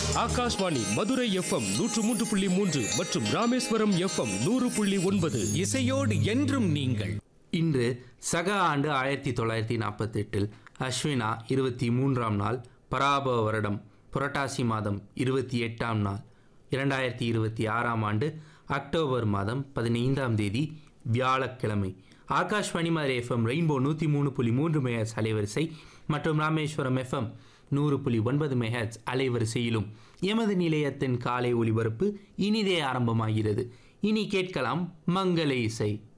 Akashvani Madurai FM நூற்று மூன்று புள்ளி மூன்று மற்றும் ராமேஸ்வரம் எஃப்எம் நூறு புள்ளி ஒன்பது இசையோடு என்றும் நீங்கள் இன்று சக ஆண்டு ஆயிரத்தி தொள்ளாயிரத்தி நாற்பத்தெட்டில் அஸ்வினா இருபத்தி மூன்றாம் நாள் பராபவ வருடம் புரட்டாசி மாதம் இருபத்தி எட்டாம் நாள் இரண்டாயிரத்தி இருபத்தி ஆறாம் ஆண்டு அக்டோபர் மாதம் பதினைந்தாம் தேதி வியாழக்கிழமை ஆகாஷ்வாணி மதுரை எஃப்எம் ரெயின்போ நூற்றி மூணு புள்ளி மூன்று மெஹர்ஸ் அலைவரிசை மற்றும் ராமேஸ்வரம் எஃப்எம் நூறு புள்ளி ஒன்பது மெஹர்ஸ் அலைவரிசையிலும் எமது நிலையத்தின் காலை ஒலிபரப்பு இனிதே ஆரம்பமாகிறது இனி கேட்கலாம் மங்கள இசை